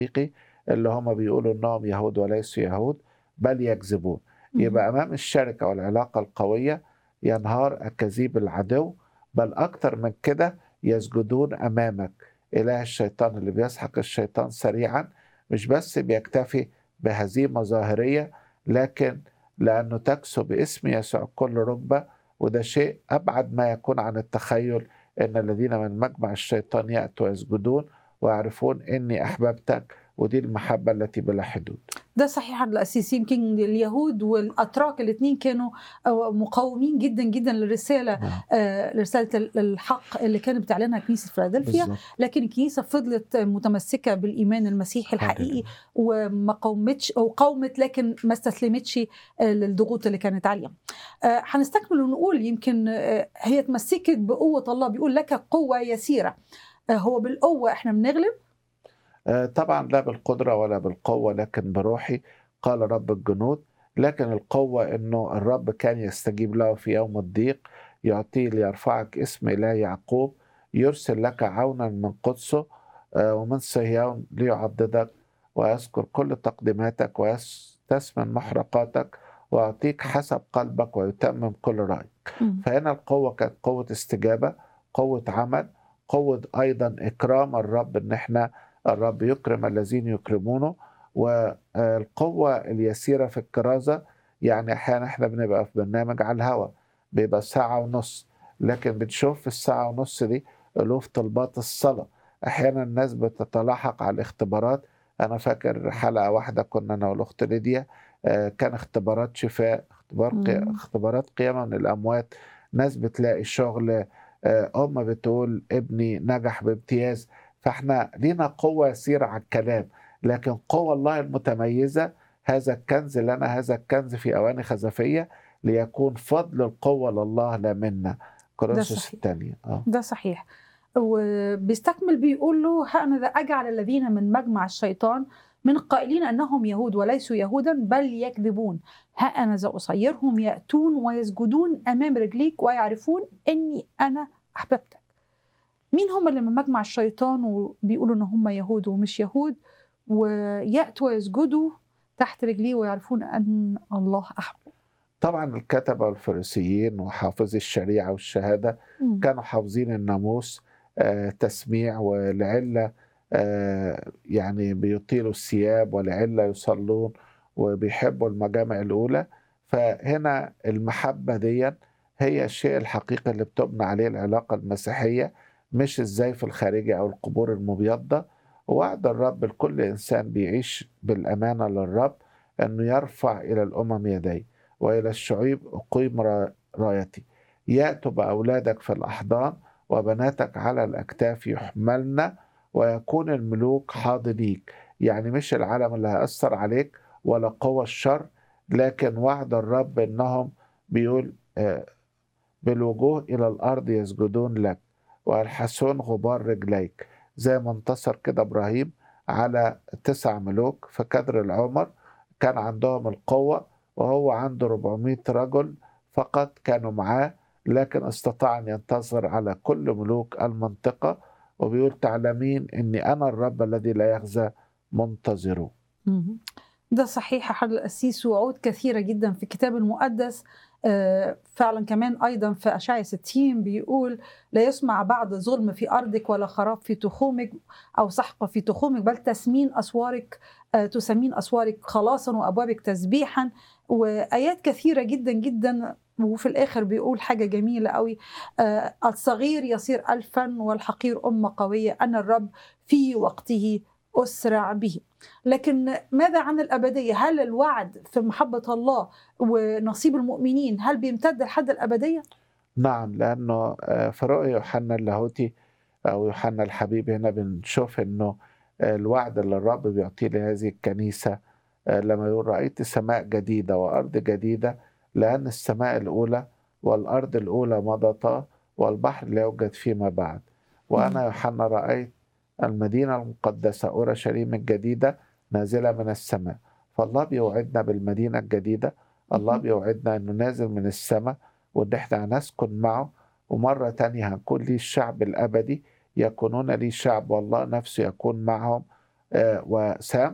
الحقيقي اللي هم بيقولوا انهم يهود وليسوا يهود بل يكذبون يبقى امام الشركه والعلاقه القويه ينهار اكاذيب العدو بل اكتر من كده يسجدون امامك اله الشيطان اللي بيسحق الشيطان سريعا مش بس بيكتفي بهزيمه ظاهريه لكن لانه تكسو باسم يسوع كل ركبه وده شيء ابعد ما يكون عن التخيل ان الذين من مجمع الشيطان ياتوا ويسجدون ويعرفون اني احببتك ودي المحبه التي بلا حدود ده صحيح عن الأسيس يمكن اليهود والأتراك الاثنين كانوا مقاومين جدا جدا للرسالة نعم. آه، لرسالة الحق اللي كانت بتعلنها كنيسة فيلادلفيا بالظبط لكن الكنيسة فضلت متمسكة بالإيمان المسيحي الحقيقي وما قاومتش أو قاومت لكن ما استسلمتش آه، للضغوط اللي كانت عليها آه، هنستكمل ونقول يمكن آه، هي اتمسكت بقوة الله بيقول لك قوة يسيرة آه، هو بالقوة احنا بنغلب آه، طبعا لا بالقدرة ولا بالقوة لكن بروحي قال رب الجنود لكن القوة انه الرب كان يستجيب له في يوم الضيق يعطيه ليرفعك اسم اله يعقوب يرسل لك عونا من قدسه آه، ومن صهيون ليعضدك ويذكر كل تقديماتك ويستثمن محرقاتك ويعطيك حسب قلبك ويتمم كل رأيك فهنا القوة كانت قوة استجابة قوة عمل قوة أيضا إكرام الرب إن إحنا الرب يكرم الذين يكرمونه والقوة اليسيرة في الكرازة يعني أحيانا إحنا بنبقى في برنامج على الهواء بيبقى ساعة ونص لكن بتشوف في الساعة ونص دي ألوف طلبات الصلاة أحيانا الناس بتتلاحق على الاختبارات أنا فاكر حلقة واحدة كنا أنا والأخت ليديا آه، كان اختبارات شفاء اختبار قي... مم. اختبارات قيامة من الأموات ناس بتلاقي شغل آه، أم بتقول ابني نجح بامتياز فاحنا لينا قوة يسيرة على الكلام لكن قوة الله المتميزة هذا الكنز لنا هذا الكنز في أواني خزفية ليكون فضل القوة لله لا منا كورنثوس صحيح. الثانية اه ده صحيح وبيستكمل بيقول له ها أنا ذا أجعل الذين من مجمع الشيطان من قائلين أنهم يهود وليسوا يهودا بل يكذبون ها أنا ذا أصيرهم يأتون ويسجدون أمام رجليك ويعرفون أني أنا أحببتك مين هم اللي من مجمع الشيطان وبيقولوا ان هم يهود ومش يهود وياتوا ويسجدوا تحت رجليه ويعرفون ان الله احبه طبعا الكتبة والفريسيين وحافظي الشريعة والشهادة كانوا حافظين الناموس آه، تسميع ولعلة آه، يعني بيطيلوا الثياب ولعلة يصلون وبيحبوا المجامع الأولى فهنا المحبة دي هي الشيء الحقيقي اللي بتبنى عليه العلاقة المسيحية مش الزيف الخارجي أو القبور المبيضة وعد الرب لكل إنسان بيعيش بالأمانة للرب أنه يرفع إلى الأمم يديه وإلى الشعوب أقيم را- رايتي يأتوا بأولادك في الأحضان وبناتك على الأكتاف يحملن ويكون الملوك حاضنيك يعني مش العالم اللي هيأثر عليك ولا قوى الشر لكن وعد الرب إنهم بيقول آه، بالوجوه إلى الأرض يسجدون لك ويلحسون غبار رجليك زي ما انتصر كده إبراهيم على تسع ملوك في كدر العمر كان عندهم القوة وهو عنده 400 رجل فقط كانوا معاه لكن استطاع أن ينتصر على كل ملوك المنطقة وبيقول تعلمين أني أنا الرب الذي لا يخزى منتظره مهم. ده صحيح يا حضرة القسيس وعود كثيرة جدا في الكتاب المقدس آه، فعلا كمان أيضا في أشعياء 60 بيقول لا يسمع بعد ظلم في أرضك ولا خراب في تخومك أو سحق في تخومك بل تسمين أسوارك آه، تسمين أسوارك خلاصا وأبوابك تسبيحا وآيات كثيرة جدا جدا وفي الآخر بيقول حاجة جميلة قوي آه، الصغير يصير ألفا والحقير أمة قوية أنا الرب في وقته أسرع به لكن ماذا عن الأبدية؟ هل الوعد في محبة الله ونصيب المؤمنين هل بيمتد لحد الأبدية؟ نعم لأنه آه، في رؤيا يوحنا اللاهوتي أو يوحنا الحبيب هنا بنشوف إنه آه، الوعد اللي الرب بيعطيه لهذه الكنيسة آه، لما يقول رأيت سماء جديدة وأرض جديدة لأن السماء الأولى والأرض الأولى مضتا والبحر لا يوجد فيما بعد وأنا يوحنا رأيت المدينة المقدسة أورشليم الجديدة نازلة من السماء فالله بيوعدنا بالمدينة الجديدة الله مهم. بيوعدنا إنه نازل من السماء وإن إحنا هنسكن معه ومرة تانية هنكون ليه الشعب الأبدي يكونون لي شعب والله نفسه يكون معهم آه، وسام